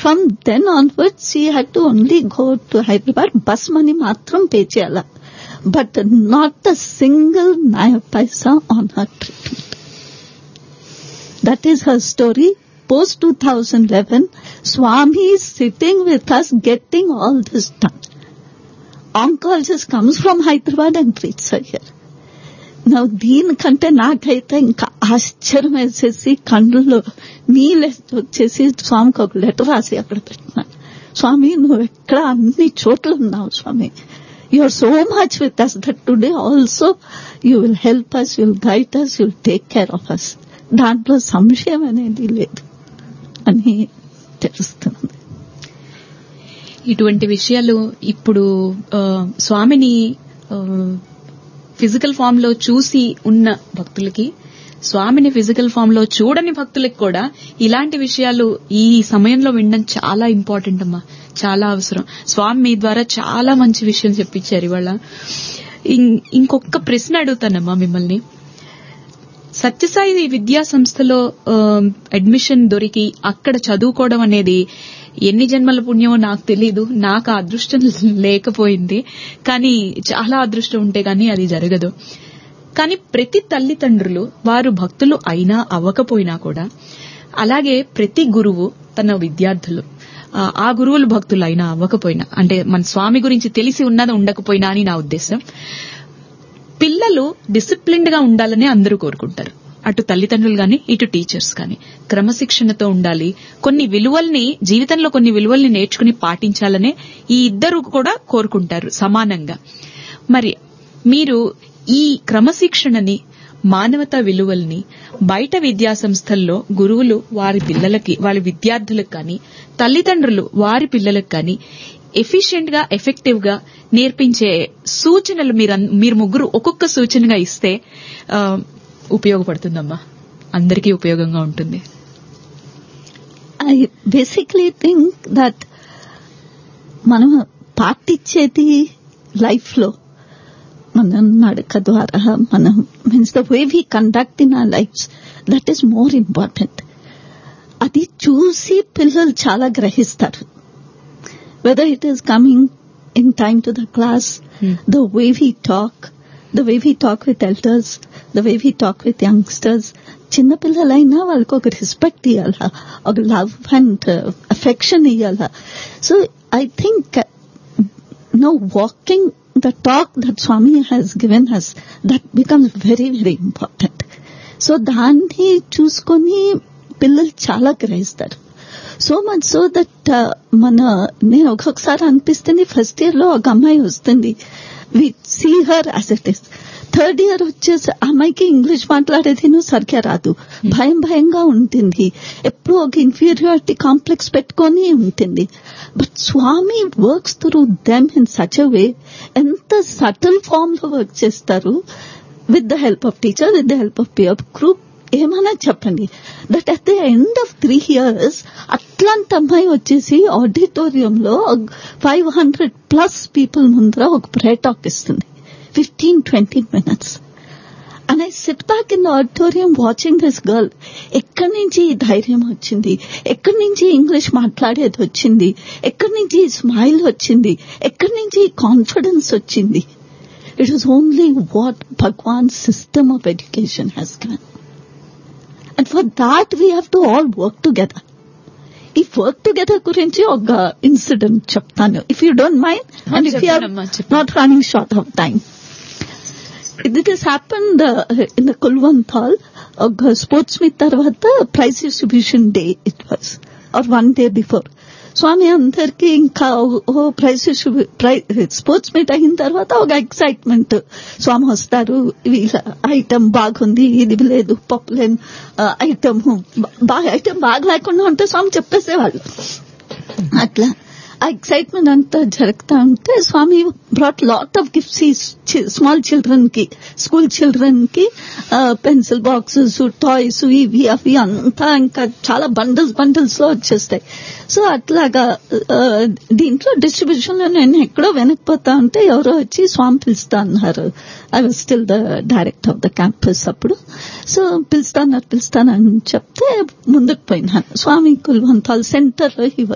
From then onwards he had to only go to Hyderabad bus money మాత్రం pay చేయాల but not a single naya paisa on her treatment that is her story post 2011, Swami is sitting with us getting all this done. Oncologist comes from Hyderabad and treats her here. నా దీనికంటే నాకైతే ఇంకా ఆశ్చర్యం వేసేసి కళ్ళలో నీళ్ళు వచ్చేసి స్వామికి ఒక లెటర్ రాసి అక్కడ పెట్టినాను స్వామి నువ్వు ఎక్కడ అన్ని చోట్ల ఉన్నావు Swami you are so much with us that today also you will help us will guide us will take care of us దాంట్లో సంశయం అనేది లేదు అని తెలుస్తుంది ఇటువంటి విషయాలు ఇప్పుడు ఆ, స్వామిని ఫిజికల్ ఫామ్ లో చూసి ఉన్న భక్తులకి స్వామిని ఫిజికల్ ఫామ్ లో చూడని భక్తులకి కూడా ఇలాంటి విషయాలు ఈ సమయంలో వినడం చాలా ఇంపార్టెంట్ అమ్మా చాలా అవసరం స్వామి మీ ద్వారా చాలా మంచి విషయం చెప్పించారు ఇవాళ ఇం- ఇంకొక ప్రశ్న అడుగుతానమ్మా మిమ్మల్ని సత్యసాయి విద్యా సంస్థలో ఆ, అడ్మిషన్ దొరికి అక్కడ చదువుకోవడం అనేది ఎన్ని జన్మల పుణ్యమో నాకు తెలీదు నాకు ఆ అదృష్టం లేకపోయింది కానీ చాలా అదృష్టం ఉంటే గానీ అది జరగదు కానీ ప్రతి తల్లిదండ్రులు వారు భక్తులు అయినా అవ్వకపోయినా కూడా అలాగే ప్రతి గురువు తన విద్యార్థులు ఆ, ఆ గురువులు భక్తులు అయినా అవ్వకపోయినా అంటే మన స్వామి గురించి తెలిసి ఉన్నది ఉండకపోయినా అని నా ఉద్దేశం పిల్లలు డిసిప్లిన్డ్ గా ఉండాలని అందరూ కోరుకుంటారు అటు తల్లిదండ్రులు గాని ఇటు టీచర్స్ గాని క్రమశిక్షణతో ఉండాలి కొన్ని విలువల్ని జీవితంలో కొన్ని విలువల్ని నేర్చుకుని పాటించాలనే ఈ ఇద్దరు కూడా కోరుకుంటారు సమానంగా మరి మీరు ఈ క్రమశిక్షణని మానవతా విలువల్ని బయట విద్యా సంస్థల్లో గురువులు వారి పిల్లలకి వారి విద్యార్థులకు కానీ తల్లిదండ్రులు వారి పిల్లలకు కానీ ఎఫిషియెంట్ గా ఎఫెక్టివ్ గా నేర్పించే సూచనలు మీరు మీరు ముగ్గురు ఒక్కొక్క సూచనగా ఇస్తే ఆ, ఉపయోగపడుతుందమ్మా అందరికీ ఉపయోగంగా ఉంటుంది ఐ బేసిక్లీ థింక్ దట్ మనం పాటించేది లైఫ్ లో మన నడక ద్వారా మనం means the way we conduct in our lives that is more important అది చూసి పిల్లలు చాలా గ్రహిస్తారు whether it is coming in time to the class Hmm. the way we talk, the way we talk with elders, the way we talk with youngsters. చిన్నపిల్లలైనా వాళ్ళకి ఒక respect ఇవ్వాలా ఒక లవ్ అండ్ అఫెక్షన్ ఇవ్వాలా so I think no walking the talk that Swami has given has that becomes very very important so దాన్ని చూసుకొని పిల్లలు చాలా గ్రహిస్తారు సో మచ్ సో దట్ మన నేను ఒక్కొక్కసారి అనిపిస్తుంది ఫస్ట్ ఇయర్ లో ఒక అమ్మాయి వస్తుంది we see her as it is third year వచ్చేసి ఆ అమ్మాయికి ఇంగ్లీష్ మాట్లాడేది నువ్వు సరిగ్గా రాదు భయం భయంగా ఉంటుంది ఎప్పుడూ ఒక ఇన్ఫీరియారిటీ కాంప్లెక్స్ పెట్టుకొని ఉంటుంది but Swami works through them in such a way ఎంత సటల్ ఫామ్ లో వర్క్ చేస్తారు with the help of teacher with the help of peer group ఏమన్నా చెప్పండి that at the end of three years అట్లాంటి అమ్మాయి వచ్చేసి ఆడిటోరియంలో ఫైవ్ హండ్రెడ్ ప్లస్ పీపుల్ ముందర ఒక ప్రే టాక్ ఇస్తుంది fifteen twenty minutes and I sit back in the auditorium watching this girl ఎక్కడి నుంచి ఈ ధైర్యం వచ్చింది ఎక్కడి నుంచి ఇంగ్లీష్ మాట్లాడేది వచ్చింది ఎక్కడి నుంచి ఈ స్మైల్ వచ్చింది ఎక్కడి నుంచి ఈ కాన్ఫిడెన్స్ వచ్చింది it is only what Bhagwan system of education has given and for that we have to all work together ఈ వర్క్ టుగెదర్ గురించి ఒక ఇన్సిడెంట్ చెప్తాను if you don't mind and if you're చెప్పండమ్మా, చెప్పండి. Not running short of time It has happened uh, in the Kulwant Hall. ఒక sports meet తర్వాత prize distribution day it was our one day before Swami అందరికి ఇంకా ఓ praise sports meet అయిన తర్వాత ఒక excitement స్వామి వస్తారు వీళ్ళ ఐటమ్ బాగుంది ఇది లేదు పప్పులేని ఐటమ్ బాగా ఐటమ్ బాగా లేకుండా ఉంటే స్వామి చెప్పేసేవాళ్ళు అట్లా ఆ ఎక్సైట్మెంట్ అంతా జరుగుతా ఉంటే Swami brought lot of gifts small children కి స్కూల్ చిల్డ్రన్ కి పెన్సిల్ బాక్సెస్ టాయ్స్ ఇవి అవి అంతా ఇంకా చాలా బండిల్స్ బండిల్స్ లో వచ్చేస్తాయి సో అట్లాగా ఆ, దీంట్లో డిస్ట్రిబ్యూషన్ లో నేను ఎక్కడో వెనక్కిపోతా ఉంటే ఎవరో వచ్చి స్వామి పిలుస్తా అన్నారు I was still the director of the campus అప్పుడు సో పిలుస్తాన్నారు పిలుస్తానని చెప్తే ముందుకు పోయినాను స్వామి కుల్వంతాల్ సెంటర్ లో